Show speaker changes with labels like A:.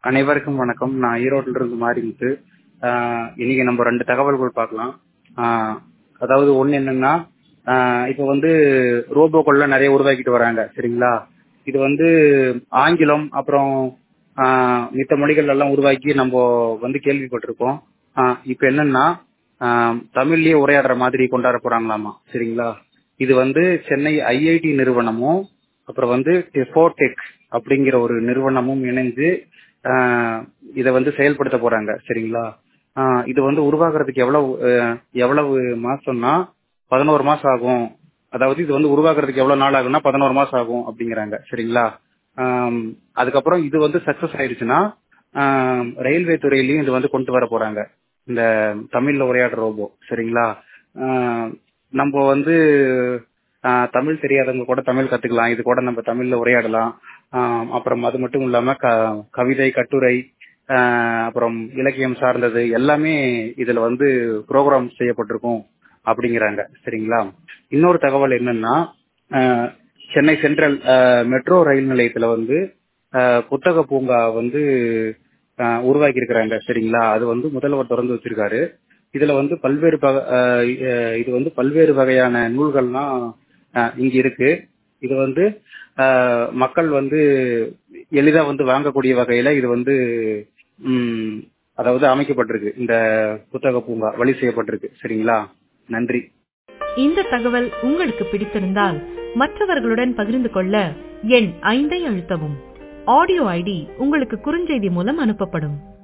A: அனைவருக்கும் வணக்கம் நான் ஈரோட்டில் இருந்து மாறிமுத்து ஆஹ் இன்னைக்கு நம்ம ரெண்டு தகவல்கள் பார்க்கலாம் ஆஹ் அதாவது ஒண்ணு என்னன்னா ஆஹ் இப்ப வந்து ரோபோக்கள்லாம் நிறைய உருவாக்கிட்டு வராங்க சரிங்களா இது வந்து ஆங்கிலம் அப்புறம் ஆஹ் மித்த மொழிகள் எல்லாம் உருவாக்கி நம்ம வந்து கேள்விப்பட்டிருக்கோம் ஆஹ் இப்ப என்னன்னா ஆஹ் தமிழ்லயே உரையாடுற மாதிரி கொண்டாட போறாங்களாமா சரிங்களா இது வந்து சென்னை ஐஐடி நிறுவனமும் அப்புறம் வந்து டெஃபோடெக் அப்படிங்கிற ஒரு நிறுவனமும் இணைஞ்சு ஆஹ் இதை வந்து செயல்படுத்த போறாங்க சரிங்களா ஆஹ் இது வந்து உருவாக்குறதுக்கு எவ்வளவு அஹ் எவ்வளவு மாசம்னா பதினோரு மாசம் ஆகும் அதாவது இது வந்து உருவாக்குறதுக்கு எவ்வளவு நாள் ஆகும்னா பதினோரு மாசம் ஆகும் அப்படிங்கிறாங்க சரிங்களா ஆம், அதுக்கப்புறம் இது வந்து சக்சஸ் ஆயிடுச்சுன்னா ஆம், ரயில்வே துறையிலயும் இது வந்து கொண்டு வர போறாங்க இந்த தமிழ்ல உரையாடுற ரோபோ சரிங்களா ஆஹ், நம்ம வந்து ஆஹ், தமிழ் தெரியாதவங்க கூட தமிழ் கத்துக்கலாம் இது கூட நம்ம தமிழ்ல உரையாடலாம் ஆஹ், அப்புறம் அது மட்டும் இல்லாம க- கவிதை கட்டுரை ஆஹ், அப்புறம் இலக்கியம் சார்ந்தது எல்லாமே இதுல வந்து ப்ரோக்ராம் செய்யப்பட்டிருக்கும் அப்படிங்கிறாங்க சரிங்களா இன்னொரு தகவல் என்னன்னா ஆஹ், சென்னை சென்ட்ரல் ஆஹ், மெட்ரோ ரயில் நிலையத்துல வந்து ஆஹ், புத்தக பூங்கா வந்து ஆஹ், உருவாக்கி இருக்கிறாங்க சரிங்களா அது வந்து முதல்வர் திறந்து வச்சிருக்காரு இதுல வந்து பல்வேறு பக- ஆஹ், அஹ், இது வந்து பல்வேறு வகையான நூல்கள்லாம் ஆஹ், இங்க இருக்கு இது வந்து ஆஹ், மக்கள் வந்து எளிதா வந்து வாங்கக்கூடிய வகையில இது வந்து ம், அதாவது அமைக்கப்பட்டிருக்கு இந்த புத்தக பூங்கா வழி செய்யப்பட்டிருக்கு சரிங்களா நன்றி
B: இந்த தகவல் உங்களுக்கு பிடித்திருந்தால் மற்றவர்களுடன் பகிர்ந்து கொள்ள எண் ஐந்தை அழுத்தவும் ஆடியோ ஐடி உங்களுக்கு குறுஞ்செய்தி மூலம் அனுப்பப்படும்